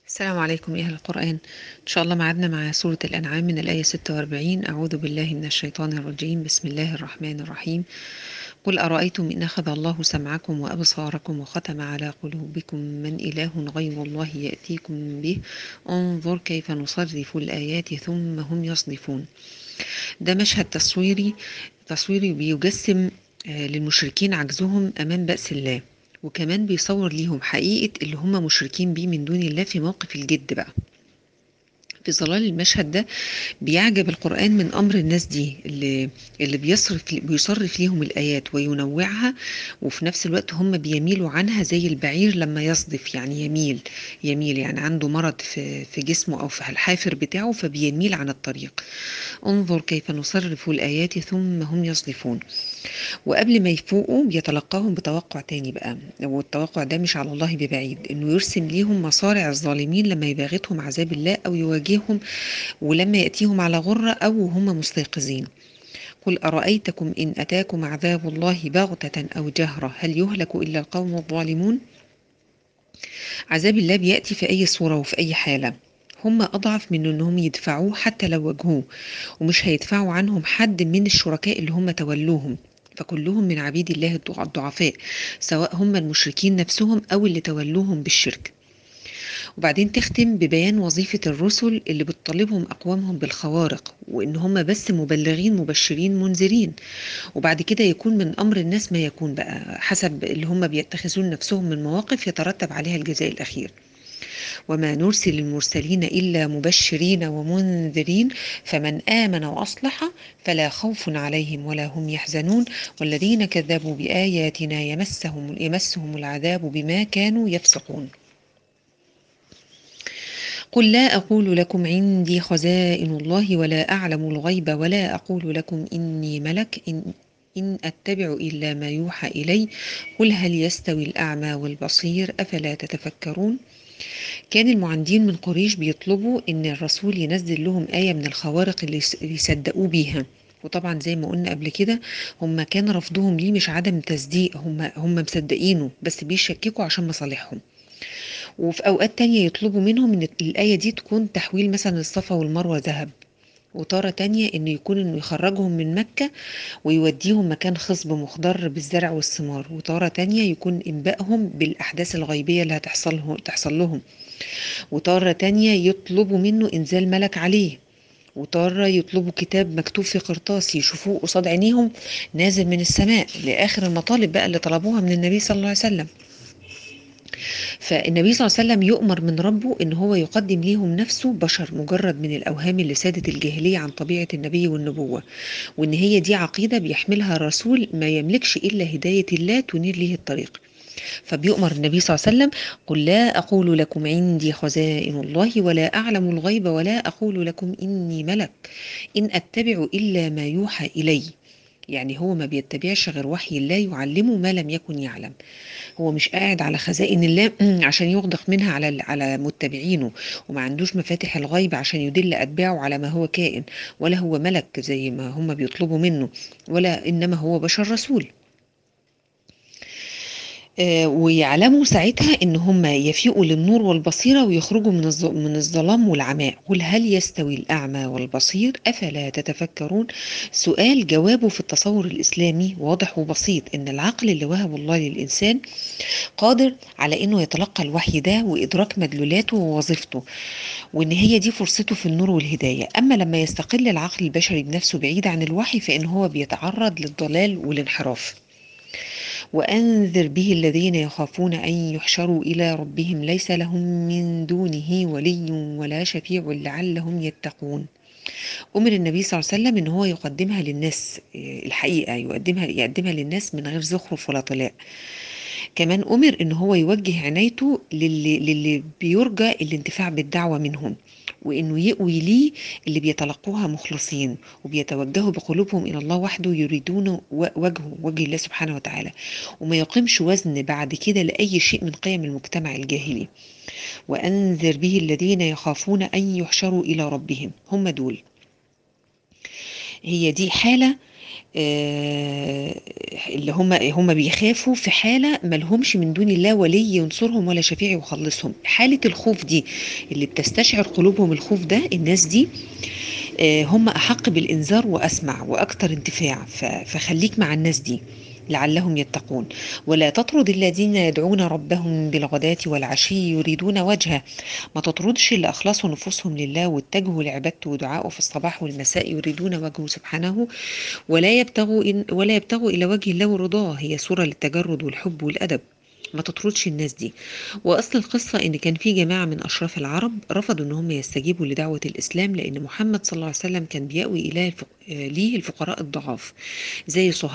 السلام عليكم يا أهل القرآن إن شاء الله معادنا مع سورة الأنعام من الآية 46 أعوذ بالله من الشيطان الرجيم بسم الله الرحمن الرحيم قل أرأيتم إن أخذ الله سمعكم وأبصاركم وختم على قلوبكم من إله غير الله يأتيكم به انظر كيف نصرف الآيات ثم هم يصدفون ده مشهد تصويري تصويري بيجسم آه، للمشركين عجزهم أمام بأس الله وكمان بيصور ليهم حقيقة اللي هم مشركين بيه من دون الله في موقف الجد بقى في ظلال المشهد ده بيعجب القرآن من أمر الناس دي اللي, اللي بيصرف بيصرف ليهم الآيات وينوعها وفي نفس الوقت هم بيميلوا عنها زي البعير لما يصدف يعني يميل يميل يعني عنده مرض في, في جسمه أو في الحافر بتاعه فبيميل عن الطريق انظر كيف نصرف الآيات ثم هم يصدفون وقبل ما يفوقوا بيتلقاهم بتوقع تاني بقى والتوقع ده مش على الله ببعيد انه يرسم ليهم مصارع الظالمين لما يباغتهم عذاب الله او يواجههم ولما ياتيهم على غره او هم مستيقظين قل أرأيتكم إن أتاكم عذاب الله بغتة أو جهرة هل يهلك إلا القوم الظالمون عذاب الله بيأتي في أي صورة وفي أي حالة هم أضعف من أنهم يدفعوه حتى لو واجهوه ومش هيدفعوا عنهم حد من الشركاء اللي هم تولوهم فكلهم من عبيد الله الضعفاء سواء هم المشركين نفسهم أو اللي تولوهم بالشرك وبعدين تختم ببيان وظيفة الرسل اللي بتطالبهم أقوامهم بالخوارق وإن هم بس مبلغين مبشرين منذرين وبعد كده يكون من أمر الناس ما يكون بقى حسب اللي هم بيتخذون نفسهم من مواقف يترتب عليها الجزاء الأخير وما نرسل المرسلين إلا مبشرين ومنذرين فمن آمن وأصلح فلا خوف عليهم ولا هم يحزنون والذين كذبوا بآياتنا يمسهم يمسهم العذاب بما كانوا يفسقون قل لا أقول لكم عندي خزائن الله ولا أعلم الغيب ولا أقول لكم إني ملك إن إن أتبع إلا ما يوحى إلي قل هل يستوي الأعمى والبصير أفلا تتفكرون كان المعاندين من قريش بيطلبوا ان الرسول ينزل لهم آية من الخوارق اللي يصدقوا بيها وطبعا زي ما قلنا قبل كده هم كان رفضهم ليه مش عدم تصديق هم هم مصدقينه بس بيشككوا عشان مصالحهم وفي اوقات تانية يطلبوا منهم ان الآية دي تكون تحويل مثلا الصفا والمروة ذهب وتارة تانية انه يكون انه يخرجهم من مكة ويوديهم مكان خصب مخضر بالزرع والثمار وتارة تانية يكون انبائهم بالاحداث الغيبية اللي هتحصل تحصل لهم وتارة تانية يطلبوا منه انزال ملك عليه وتارة يطلبوا كتاب مكتوب في قرطاس يشوفوه قصاد عينيهم نازل من السماء لآخر المطالب بقى اللي طلبوها من النبي صلى الله عليه وسلم فالنبي صلى الله عليه وسلم يؤمر من ربه ان هو يقدم ليهم نفسه بشر مجرد من الاوهام اللي سادت الجاهليه عن طبيعه النبي والنبوه وان هي دي عقيده بيحملها الرسول ما يملكش الا هدايه الله تنير له الطريق فبيؤمر النبي صلى الله عليه وسلم قل لا أقول لكم عندي خزائن الله ولا أعلم الغيب ولا أقول لكم إني ملك إن أتبع إلا ما يوحى إلي يعني هو ما بيتبعش غير وحي الله يعلمه ما لم يكن يعلم هو مش قاعد على خزائن الله عشان يغدق منها على على متبعينه وما عندوش مفاتح الغيب عشان يدل اتباعه على ما هو كائن ولا هو ملك زي ما هم بيطلبوا منه ولا انما هو بشر رسول ويعلموا ساعتها ان هم يفيقوا للنور والبصيره ويخرجوا من من الظلام والعماء قل هل يستوي الاعمى والبصير افلا تتفكرون سؤال جوابه في التصور الاسلامي واضح وبسيط ان العقل اللي وهبه الله للانسان قادر على انه يتلقى الوحي ده وادراك مدلولاته ووظيفته وان هي دي فرصته في النور والهدايه اما لما يستقل العقل البشري بنفسه بعيد عن الوحي فان هو بيتعرض للضلال والانحراف وأنذر به الذين يخافون أن يحشروا إلى ربهم ليس لهم من دونه ولي ولا شفيع لعلهم يتقون أمر النبي صلى الله عليه وسلم إن هو يقدمها للناس الحقيقة يقدمها يقدمها للناس من غير زخرف ولا طلاء كمان أمر إن هو يوجه عنايته للي, للي بيرجى الانتفاع بالدعوة منهم وانه يقوي ليه اللي بيتلقوها مخلصين وبيتوجهوا بقلوبهم الى الله وحده يريدون وجهه وجه الله سبحانه وتعالى وما يقيمش وزن بعد كده لاي شيء من قيم المجتمع الجاهلي وانذر به الذين يخافون ان يحشروا الى ربهم هم دول هي دي حاله آه، اللي هم هم بيخافوا في حالة ملهمش من دون الله ولي ينصرهم ولا شفيع يخلصهم حالة الخوف دي اللي بتستشعر قلوبهم الخوف ده الناس دي آه، هم أحق بالإنذار وأسمع وأكثر انتفاع ف- فخليك مع الناس دي لعلهم يتقون ولا تطرد الذين يدعون ربهم بالغداة والعشي يريدون وجهه ما تطردش اللي أخلصوا نفوسهم لله واتجهوا لعبادته ودعائه في الصباح والمساء يريدون وجهه سبحانه ولا يبتغوا إن ولا يبتغوا إلى وجه الله ورضاه هي صورة للتجرد والحب والأدب ما تطردش الناس دي واصل القصه ان كان في جماعه من اشراف العرب رفضوا ان هم يستجيبوا لدعوه الاسلام لان محمد صلى الله عليه وسلم كان بيأوي اليه الفق... آه، ليه الفقراء الضعاف زي صهيب